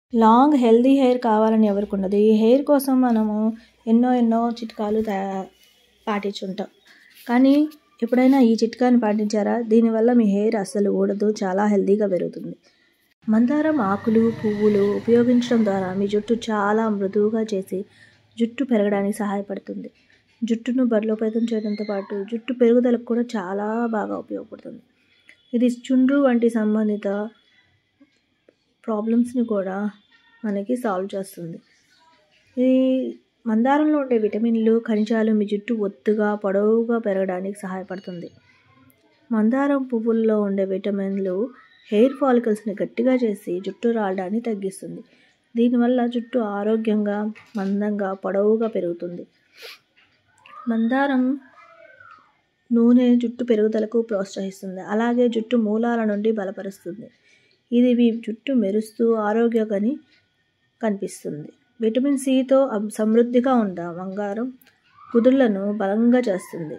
long healthy hair కావాలని ఎవరికి ఉండదు ఈ హెయిర్ కోసం మనము ఎన్నో ఎన్నో చిట్కాలు తయా పాటించుంటాం కానీ ఎప్పుడైనా ఈ చిట్కాని పాటించారా దీనివల్ల మీ హెయిర్ అస్సలు ఊడదు చాలా హెల్దీగా పెరుగుతుంది మందారం ఆకులు పువ్వులు ఉపయోగించడం ద్వారా మీ జుట్టు చాలా మృదువుగా చేసి జుట్టు పెరగడానికి సహాయపడుతుంది జుట్టును బలోపేతం చేయడంతో పాటు జుట్టు పెరుగుదలకు కూడా చాలా బాగా ఉపయోగపడుతుంది ఇది చుండ్రు వంటి సంబంధిత ప్రాబ్లమ్స్ని కూడా మనకి సాల్వ్ చేస్తుంది ఇది మందారంలో ఉండే విటమిన్లు ఖనిజాలు మీ జుట్టు ఒత్తుగా పొడవుగా పెరగడానికి సహాయపడుతుంది మందారం పువ్వుల్లో ఉండే విటమిన్లు హెయిర్ ఫాలికల్స్ని గట్టిగా చేసి జుట్టు రాలడాన్ని తగ్గిస్తుంది దీనివల్ల జుట్టు ఆరోగ్యంగా మందంగా పొడవుగా పెరుగుతుంది మందారం నూనె జుట్టు పెరుగుదలకు ప్రోత్సహిస్తుంది అలాగే జుట్టు మూలాల నుండి బలపరుస్తుంది ఇది మీ జుట్టు మెరుస్తూ ఆరోగ్యకని కనిపిస్తుంది విటమిన్ సితో సమృద్ధిగా ఉన్న బంగారం కుదుళ్లను బలంగా చేస్తుంది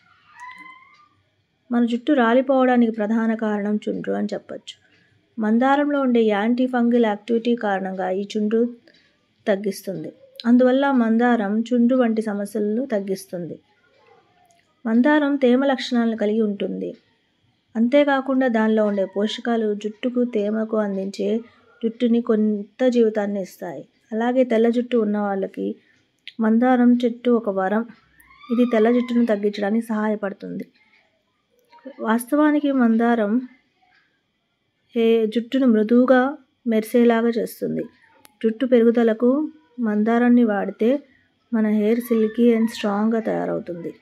మన జుట్టు రాలిపోవడానికి ప్రధాన కారణం చుండ్రు అని చెప్పచ్చు మందారంలో ఉండే యాంటీ ఫంగిల్ యాక్టివిటీ కారణంగా ఈ చుండ్రు తగ్గిస్తుంది అందువల్ల మందారం చుండ్రు వంటి సమస్యలను తగ్గిస్తుంది మందారం తేమ లక్షణాలను కలిగి ఉంటుంది అంతేకాకుండా దానిలో ఉండే పోషకాలు జుట్టుకు తేమకు అందించే జుట్టుని కొంత జీవితాన్ని ఇస్తాయి అలాగే తెల్ల జుట్టు ఉన్న వాళ్ళకి మందారం చెట్టు ఒక వరం ఇది తెల్ల జుట్టును తగ్గించడానికి సహాయపడుతుంది వాస్తవానికి మందారం హే జుట్టును మృదువుగా మెరిసేలాగా చేస్తుంది జుట్టు పెరుగుదలకు మందారాన్ని వాడితే మన హెయిర్ సిల్కీ అండ్ స్ట్రాంగ్గా తయారవుతుంది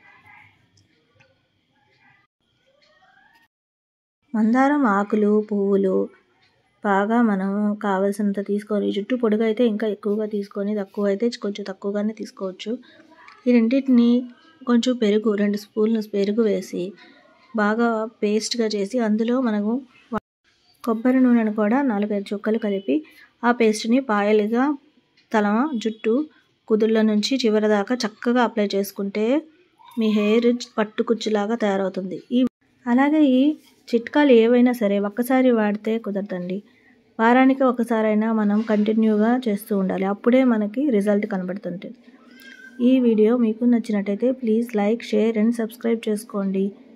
మందారం ఆకులు పువ్వులు బాగా మనం కావలసినంత తీసుకొని జుట్టు పొడుగు అయితే ఇంకా ఎక్కువగా తీసుకొని తక్కువ అయితే కొంచెం తక్కువగానే తీసుకోవచ్చు ఈ రెండింటిని కొంచెం పెరుగు రెండు స్పూన్లు పెరుగు వేసి బాగా పేస్ట్గా చేసి అందులో మనము కొబ్బరి నూనెను కూడా నాలుగైదు చుక్కలు కలిపి ఆ పేస్ట్ని పాయలుగా తల జుట్టు కుదుళ్ళ నుంచి చివరి దాకా చక్కగా అప్లై చేసుకుంటే మీ హెయిర్ పట్టుకుచ్చులాగా తయారవుతుంది ఈ అలాగే ఈ చిట్కాలు ఏవైనా సరే ఒక్కసారి వాడితే కుదరదండి వారానికి ఒకసారైనా మనం కంటిన్యూగా చేస్తూ ఉండాలి అప్పుడే మనకి రిజల్ట్ కనబడుతుంటుంది ఈ వీడియో మీకు నచ్చినట్టయితే please like share and subscribe చేసుకోండి